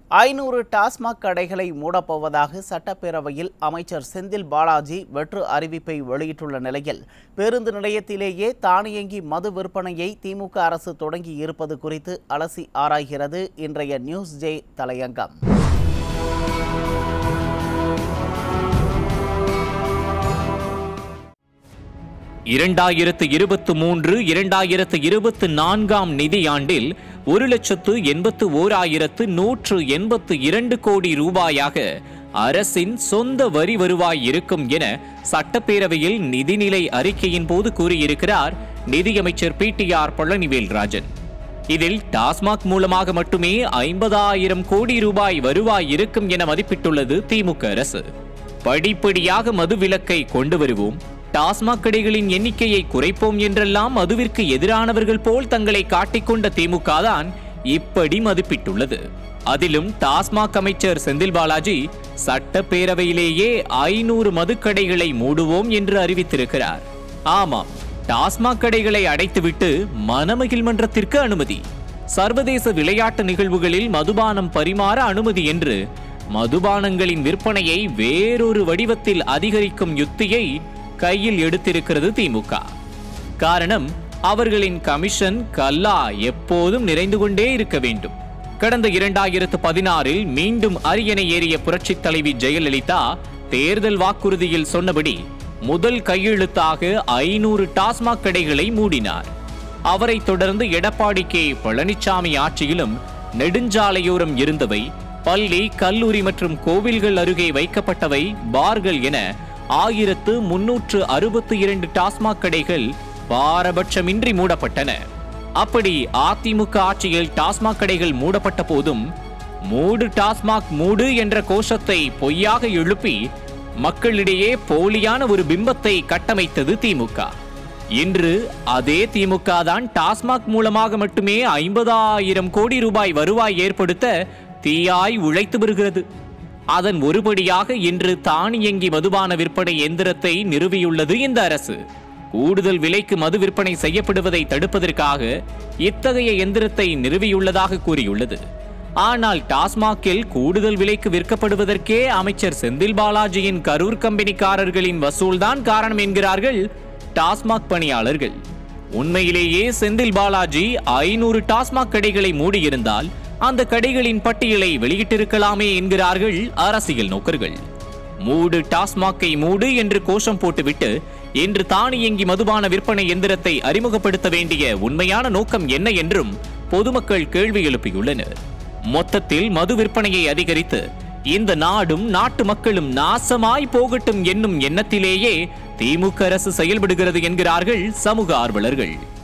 ஐநூறு டாஸ்மாக் கடைகளை மூடப்போவதாக சட்டப்பேரவையில் அமைச்சர் செந்தில் பாலாஜி வெற்று அறிவிப்பை வெளியிட்டுள்ள நிலையில் பேருந்து நிலையத்திலேயே தானியங்கி மது விற்பனையை திமுக அரசு தொடங்கி இருப்பது குறித்து அலசி ஆராய்கிறது இன்றைய நியூஸ் ஜே தலையங்கம் இரண்டாயிரத்து இருபத்து மூன்று இரண்டாயிரத்து இருபத்து நான்காம் நிதியாண்டில் ஒரு லட்சத்து எண்பத்து ஓராயிரத்து நூற்று எண்பத்து இரண்டு கோடி ரூபாயாக அரசின் சொந்த வரி வருவாய் இருக்கும் என சட்டப்பேரவையில் நிதிநிலை அறிக்கையின் போது கூறியிருக்கிறார் நிதியமைச்சர் P T R Palanivel Rajan இதில் டாஸ்மாக் மூலமாக மட்டுமே ஐம்பதாயிரம் கோடி ரூபாய் வருவாய் இருக்கும் என மதிப்பிட்டுள்ளது திமுக அரசு படிப்படியாக மது விலக்கை கொண்டு வருவோம் டாஸ்மாக் கடைகளின் எண்ணிக்கையை குறைப்போம் என்றெல்லாம் மதுவிற்கு எதிரானவர்கள் போல் தங்களை காட்டிக்கொண்ட திமுக தான் இப்படி மதிப்பிட்டுள்ளது அதிலும் டாஸ்மாக் அமைச்சர் செந்தில் பாலாஜி சட்டப்பேரவையிலேயே ஐநூறு மதுக்கடைகளை மூடுவோம் என்று அறிவித்திருக்கிறார் ஆமாம் டாஸ்மாக் கடைகளை அடைத்துவிட்டு மனமகிழ் மன்றத்திற்கு அனுமதி சர்வதேச விளையாட்டு நிகழ்வுகளில் மதுபானம் பரிமாற அனுமதி என்று மதுபானங்களின் விற்பனையை வேறொரு வடிவத்தில் அதிகரிக்கும் யுத்தியை கையில் எடுத்திருக்கிறது திமுக காரணம் அவர்களின் கமிஷன் கல்லா எப்போதும் நிறைந்து கொண்டே இருக்க வேண்டும் கடந்த இரண்டாயிரத்து பதினாறில் மீண்டும் அரியணை ஏறிய புரட்சித் தலைவி ஜெயலலிதா தேர்தல் வாக்குறுதியில் சொன்னபடி முதல் கையெழுத்தாக ஐநூறு டாஸ்மாக் கடைகளை மூடினார் அவரைத் தொடர்ந்து எடப்பாடி கே பழனிசாமி ஆட்சியிலும் நெடுஞ்சாலையோரம் இருந்தவை பள்ளி கல்லூரி மற்றும் கோவில்கள் அருகே வைக்கப்பட்டவை பார்கள் என ஆயிரத்து முன்னூற்று அறுபத்தி இரண்டு டாஸ்மாக் கடைகள் பாரபட்சமின்றி மூடப்பட்டன அப்படி அதிமுக ஆட்சியில் டாஸ்மாக் கடைகள் மூடப்பட்ட போதும் மூடு டாஸ்மாக் மூடு என்ற கோஷத்தை பொய்யாக எழுப்பி மக்களிடையே போலியான ஒரு பிம்பத்தை கட்டமைத்தது திமுக இன்று அதே திமுக தான் டாஸ்மாக் மூலமாக மட்டுமே ஐம்பதாயிரம் கோடி ரூபாய் வருவாய் ஏற்படுத்த தீயாய் உழைத்து வருகிறது அதன் ஒருபடியாக இன்று தானியங்கி மதுபான விற்பனை எந்திரத்தை நிறுவியுள்ளது இந்த அரசு கூடுதல் விலைக்கு மது விற்பனை செய்யப்படுவதை தடுப்பதற்காக இத்தகைய எந்திரத்தை நிறுவியுள்ளதாக கூறியுள்ளது ஆனால் டாஸ்மாகில் கூடுதல் விலைக்கு விற்கப்படுவதற்கே அமைச்சர் செந்தில் பாலாஜியின் கரூர் கம்பெனிக்காரர்களின் வசூல்தான் காரணம் என்கிறார்கள் டாஸ்மாக் பணியாளர்கள் உண்மையிலேயே செந்தில் பாலாஜி ஐநூறு டாஸ்மாக் கடைகளை மூடியிருந்தால் அந்த கடைகளின் பட்டியலை வெளியிட்டிருக்கலாமே என்கிறார்கள் அரசியல் நோக்கர்கள் மூடு டாஸ்மாக்கை மூடு என்று கோஷம் போட்டுவிட்டு இன்று தானியங்கி மதுபான விற்பனை எந்திரத்தை அறிமுகப்படுத்த வேண்டிய உண்மையான நோக்கம் என்ன என்றும் பொதுமக்கள் கேள்வி எழுப்பியுள்ளனர் மொத்தத்தில் மது விற்பனையை அதிகரித்து இந்த நாடும் நாட்டு மக்களும் நாசமாய் போகட்டும் என்னும் எண்ணத்திலேயே திமுக அரசு செயல்படுகிறது என்கிறார்கள் சமூக ஆர்வலர்கள்